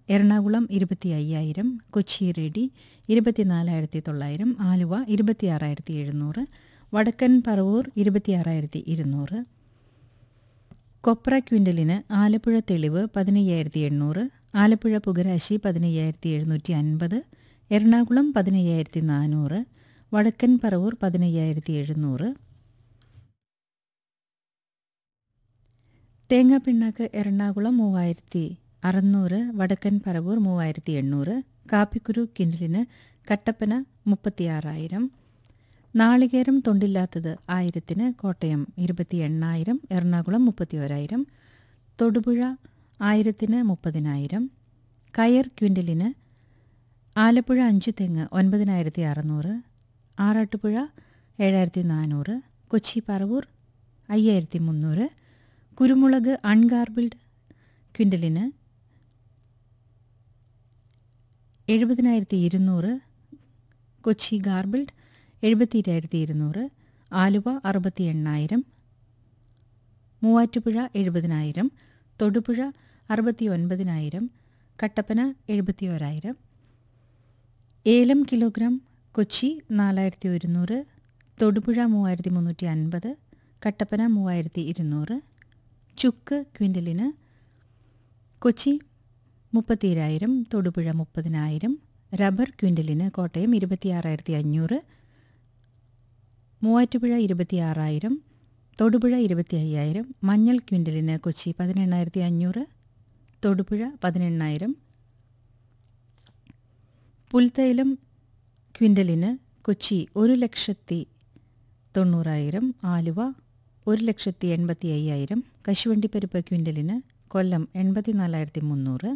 എറണാകുളം ഇരുപത്തി അയ്യായിരം കൊച്ചി റെഡി ഇരുപത്തിനാലായിരത്തി തൊള്ളായിരം ആലുവ ഇരുപത്തിയാറായിരത്തി എഴുന്നൂറ് വടക്കൻ പറവൂർ ഇരുപത്തിയാറായിരത്തി ഇരുന്നൂറ് കൊപ്ര ക്വിൻ്റലിന് ആലപ്പുഴ തെളിവ് പതിനയ്യായിരത്തി എണ്ണൂറ് ആലപ്പുഴ പുകരാശി പതിനയ്യായിരത്തി എഴുന്നൂറ്റി അൻപത് എറണാകുളം പതിനയ്യായിരത്തി നാനൂറ് വടക്കൻ പറവൂർ പതിനയ്യായിരത്തി എഴുന്നൂറ് തേങ്ങാപ്പിണ്ണാക്ക് എറണാകുളം മൂവായിരത്തി അറുന്നൂറ് വടക്കൻ പറവൂർ മൂവായിരത്തി എണ്ണൂറ് കാപ്പിക്കുരു കിൻഡലിന് കട്ടപ്പന മുപ്പത്തിയാറായിരം നാളികേരം തൊണ്ടില്ലാത്തത് ആയിരത്തിന് കോട്ടയം ഇരുപത്തി എണ്ണായിരം എറണാകുളം മുപ്പത്തി ഒരായിരം തൊടുപുഴ ആയിരത്തിന് മുപ്പതിനായിരം കയർ ക്വിൻ്റലിന് ആലപ്പുഴ അഞ്ചു തെങ്ങ് ഒൻപതിനായിരത്തി അറുന്നൂറ് ആറാട്ടുപുഴ ഏഴായിരത്തി നാനൂറ് കൊച്ചി പറവൂർ അയ്യായിരത്തി മുന്നൂറ് കുരുമുളക് അൺഗാർബിൾഡ് ക്വിൻ്റലിന് എഴുപതിനായിരത്തി ഇരുന്നൂറ് കൊച്ചി ഗാർബിൾഡ് എഴുപത്തിരായിരത്തി ഇരുന്നൂറ് ആലുവ അറുപത്തി എണ്ണായിരം മൂവാറ്റുപുഴ എഴുപതിനായിരം തൊടുപുഴ അറുപത്തി ഒൻപതിനായിരം കട്ടപ്പന എഴുപത്തി ഒരായിരം ഏലം കിലോഗ്രാം കൊച്ചി നാലായിരത്തി ഒരുന്നൂറ് തൊടുപുഴ മൂവായിരത്തി മുന്നൂറ്റി അൻപത് കട്ടപ്പന മൂവായിരത്തി ഇരുന്നൂറ് ചുക്ക് ക്വിൻ്റലിന് കൊച്ചി മുപ്പത്തിരായിരം തൊടുപുഴ മുപ്പതിനായിരം റബ്ബർ ക്വിൻ്റലിന് കോട്ടയം ഇരുപത്തിയാറായിരത്തി അഞ്ഞൂറ് മൂവാറ്റുപുഴ ഇരുപത്തിയാറായിരം തൊടുപുഴ ഇരുപത്തി അയ്യായിരം മഞ്ഞൾ ക്വിൻ്റലിന് കൊച്ചി പതിനെണ്ണായിരത്തി അഞ്ഞൂറ് തൊടുപുഴ പതിനെണ്ണായിരം പുൽത്തൈലം ക്വിൻ്റലിന് കൊച്ചി ഒരു ലക്ഷത്തി തൊണ്ണൂറായിരം ആലുവ ഒരു ലക്ഷത്തി എൺപത്തി അയ്യായിരം കശുവണ്ടിപ്പരിപ്പ് ക്വിൻ്റലിന് കൊല്ലം എൺപത്തിനാലായിരത്തി മുന്നൂറ്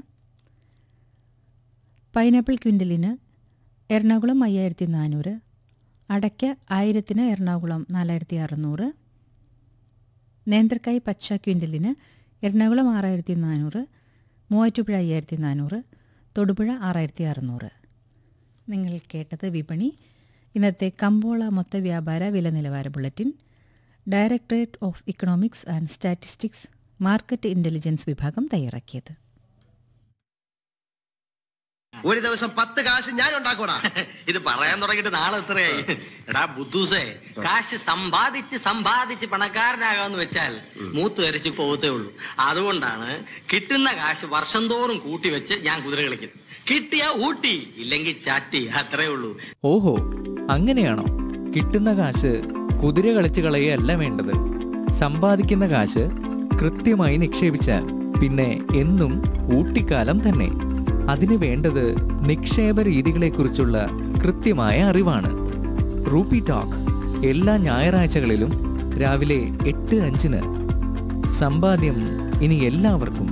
പൈനാപ്പിൾ ക്വിൻ്റലിന് എറണാകുളം അയ്യായിരത്തി നാനൂറ് അടയ്ക്ക ആയിരത്തിന് എറണാകുളം നാലായിരത്തി അറുന്നൂറ് നേന്ത്രക്കായ് പച്ച ക്വിൻ്റലിന് എറണാകുളം ആറായിരത്തി നാനൂറ് മൂവാറ്റുപുഴ അയ്യായിരത്തി നാനൂറ് തൊടുപുഴ ആറായിരത്തി അറുന്നൂറ് നിങ്ങൾ കേട്ടത് വിപണി ഇന്നത്തെ കമ്പോള മൊത്ത വ്യാപാര വില നിലവാര bulletin directorate of economics and statistics market intelligence വിഭാഗം തയ്യാറാക്കിയത് ഒരു ദിവസം പത്ത് കാശ് ഞാൻ ഉണ്ടാക്കൂടാ ഇത് പറയാൻ തുടങ്ങിയിട്ട് നാളെ എത്രയായി എടാ ബുദ്ധൂസേ കാശ് സമ്പാദിച്ച് സമ്പാദിച്ച് പണക്കാരനാകാന്ന് വെച്ചാൽ മൂത്ത് വരച്ച് പോകത്തേ ഉള്ളൂ അതുകൊണ്ടാണ് കിട്ടുന്ന കാശ് വർഷം തോറും കൂട്ടി വെച്ച് ഞാൻ കുതിര കളിക്കുന്നത് കിട്ടിയ ഊട്ടി ഇല്ലെങ്കിൽ ചാറ്റി അത്രേ ഉള്ളൂ ഓഹോ അങ്ങനെയാണോ കിട്ടുന്ന കാശ് കുതിര കളിച്ച് കളയല്ല വേണ്ടത് സമ്പാദിക്കുന്ന കാശ് കൃത്യമായി നിക്ഷേപിച്ചാൽ പിന്നെ എന്നും ഊട്ടിക്കാലം തന്നെ അതിന് വേണ്ടത് നിക്ഷേപ രീതികളെക്കുറിച്ചുള്ള കൃത്യമായ അറിവാണ് റൂപ്പി ടോക്ക് എല്ലാ ഞായറാഴ്ചകളിലും രാവിലെ എട്ട് അഞ്ചിന് സമ്പാദ്യം ഇനി എല്ലാവർക്കും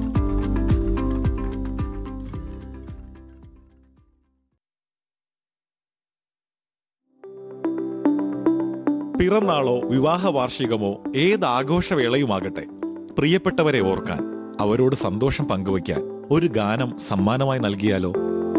പിറന്നാളോ വിവാഹ വാർഷികമോ ഏത് ആഘോഷവേളയുമാകട്ടെ പ്രിയപ്പെട്ടവരെ ഓർക്കാൻ അവരോട് സന്തോഷം പങ്കുവയ്ക്കാൻ ഒരു ഗാനം സമ്മാനമായി നൽകിയാലോ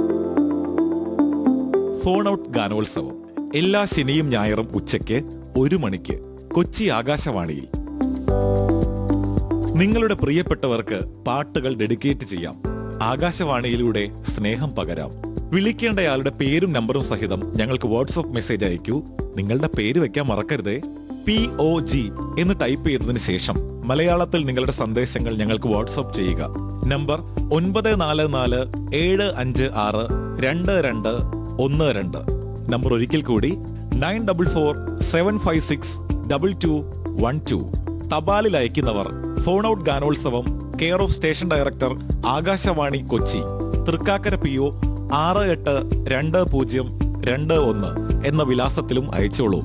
ഫോൺ ഔട്ട് ഗാനോത്സവം എല്ലാ ശനിയും ഞായറും ഉച്ചയ്ക്ക് ഒരു മണിക്ക് കൊച്ചി ആകാശവാണിയിൽ നിങ്ങളുടെ പ്രിയപ്പെട്ടവർക്ക് പാട്ടുകൾ ഡെഡിക്കേറ്റ് ചെയ്യാം ആകാശവാണിയിലൂടെ സ്നേഹം പകരാം വിളിക്കേണ്ടയാളുടെ പേരും നമ്പറും സഹിതം ഞങ്ങൾക്ക് വാട്സപ്പ് മെസ്സേജ് അയക്കൂ നിങ്ങളുടെ പേര് വെക്കാൻ മറക്കരുതേ പി ഒ ജി എന്ന് ടൈപ്പ് ചെയ്തതിന് ശേഷം മലയാളത്തിൽ നിങ്ങളുടെ സന്ദേശങ്ങൾ ഞങ്ങൾക്ക് വാട്സപ്പ് ചെയ്യുക നമ്പർ ഒൻപത് നാല് നാല് ഏഴ് അഞ്ച് ആറ് രണ്ട് രണ്ട് ഒന്ന് രണ്ട് നമ്പർ ഒരിക്കൽ കൂടി nine double four seven five six double two one two തപാലിൽ അയക്കുന്നവർ ഫോൺ ഔട്ട് ഗാനോത്സവം care of station director Akashvani Kochi Thrikkakara P O ആറ് എട്ട് രണ്ട് പൂജ്യം രണ്ട് ഒന്ന് എന്ന വിലാസത്തിലും അയച്ചോളൂ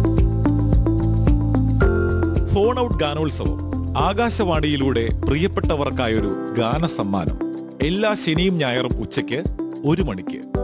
ഫോൺ ഔട്ട് ഗാനോത്സവം ആകാശവാണിയിലൂടെ പ്രിയപ്പെട്ടവർക്കായൊരു ഗാന സമ്മാനം എല്ലാ ശനിയും ഞായറും ഉച്ചയ്ക്ക് ഒരു മണിക്ക്